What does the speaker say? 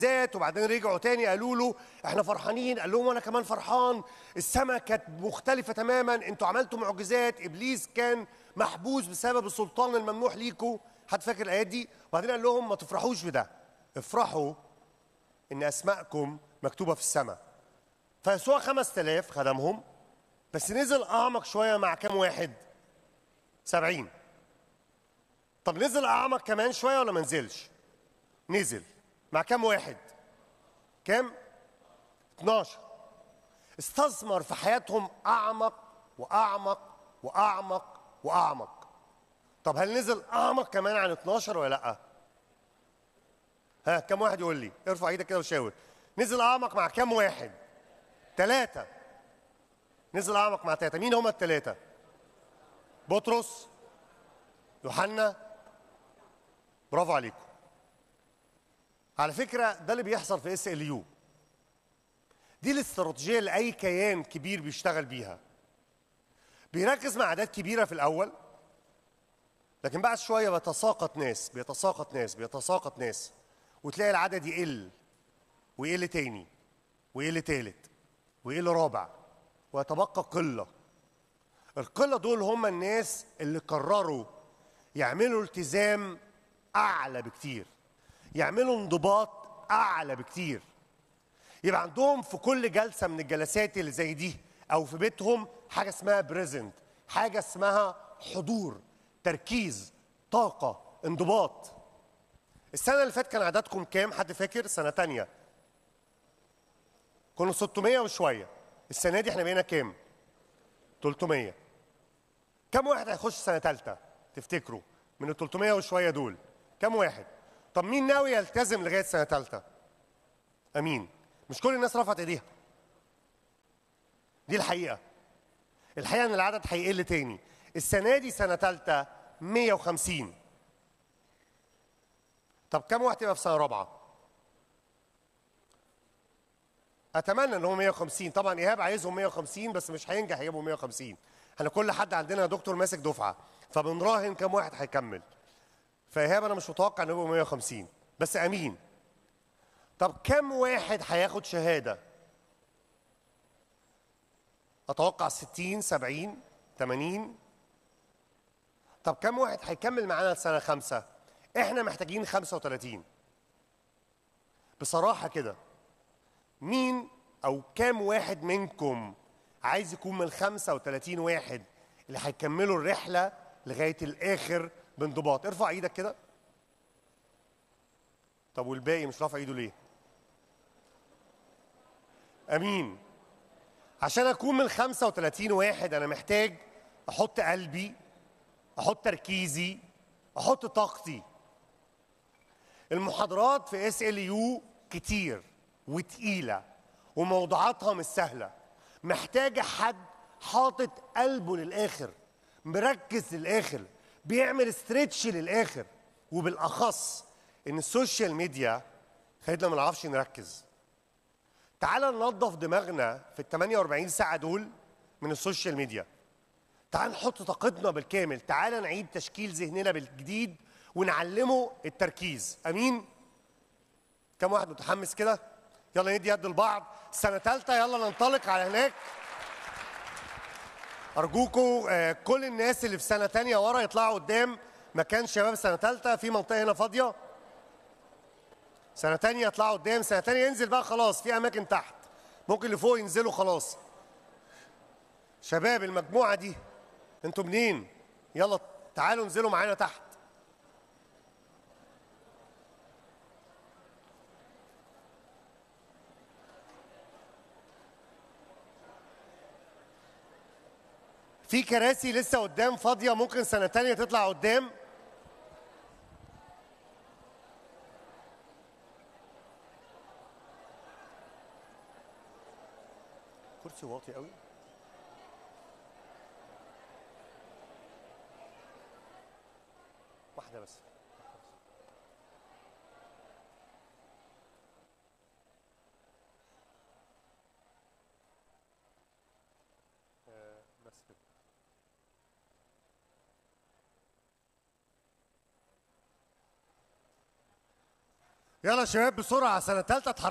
ذات وبعدين رجعوا تاني قالوا له احنا فرحانين قال لهم انا كمان فرحان السماء كانت مختلفه تماما انتوا عملتوا معجزات ابليس كان محبوس بسبب السلطان الممنوح ليكوا حد فاكر الايات دي وبعدين قال لهم ما تفرحوش بده افرحوا ان اسماءكم مكتوبه في السماء فيسوع 5000 خدمهم بس نزل اعمق شويه مع كام واحد 70 طب نزل اعمق كمان شويه ولا ما نزلش نزل مع كام واحد كام 12 استثمر في حياتهم اعمق واعمق واعمق واعمق طب هل نزل اعمق كمان عن 12 ولا لا ها كم واحد يقول لي ارفع ايدك كده وشاور نزل اعمق مع كم واحد ثلاثة نزل اعمق مع ثلاثة مين هم الثلاثة بطرس يوحنا برافو عليكم على فكرة ده اللي بيحصل في اس ال يو دي الاستراتيجية اللي أي كيان كبير بيشتغل بيها بيركز مع أعداد كبيرة في الأول لكن بعد شوية بيتساقط ناس بيتساقط ناس بيتساقط ناس وتلاقي العدد يقل ويقل تاني ويقل تالت ويقل رابع ويتبقى قلة القلة دول هم الناس اللي قرروا يعملوا التزام أعلى بكتير يعملوا انضباط أعلى بكتير يبقى عندهم في كل جلسة من الجلسات اللي زي دي أو في بيتهم حاجة اسمها بريزنت حاجة اسمها حضور تركيز طاقة انضباط السنة اللي فاتت كان عددكم كام حد فاكر سنة تانية كنا 600 وشوية السنة دي احنا بقينا كام 300 كم واحد هيخش سنة تالتة تفتكروا من ال 300 وشوية دول كم واحد طب مين ناوي يلتزم لغاية سنة تالتة أمين مش كل الناس رفعت ايديها دي الحقيقة الحقيقة ان العدد هيقل تاني السنة دي سنة تالتة 150 طب كم واحد يبقى في سنة رابعة؟ أتمنى إن هم 150 طبعا إيهاب عايزهم 150 بس مش هينجح يجيبوا 150 احنا كل حد عندنا دكتور ماسك دفعة فبنراهن كم واحد هيكمل فإيهاب أنا مش متوقع إن يبقوا 150 بس أمين طب كم واحد هياخد شهادة؟ أتوقع 60 70 80 طب كم واحد هيكمل معانا لسنة خمسة؟ احنا محتاجين 35 بصراحة كده مين أو كام واحد منكم عايز يكون من ال 35 واحد اللي هيكملوا الرحلة لغاية الآخر بانضباط ارفع ايدك كده طب والباقي مش رافع ايده ليه؟ امين عشان اكون من ال 35 واحد انا محتاج احط قلبي احط تركيزي احط طاقتي المحاضرات في اس ال يو كتير وتقيله وموضوعاتها مش سهله محتاجه حد حاطط قلبه للاخر مركز للاخر بيعمل استريتش للاخر وبالاخص ان السوشيال ميديا خلتنا ما نعرفش نركز تعال ننظف دماغنا في ال 48 ساعه دول من السوشيال ميديا تعال نحط طاقتنا بالكامل تعال نعيد تشكيل ذهننا بالجديد ونعلمه التركيز امين كم واحد متحمس كده يلا ندي يد لبعض سنه ثالثه يلا ننطلق على هناك ارجوكم آه، كل الناس اللي في سنه تانية ورا يطلعوا قدام مكان شباب سنه ثالثه في منطقه هنا فاضيه سنه تانية يطلعوا قدام سنه تانية ينزل بقى خلاص في اماكن تحت ممكن اللي فوق ينزلوا خلاص شباب المجموعه دي انتوا منين يلا تعالوا انزلوا معانا تحت في كراسي لسه قدام فاضية ممكن سنة تانية تطلع قدام كرسي واطي قوي واحدة بس آه، بس كده يلا يا شباب بسرعه سنه ثالثه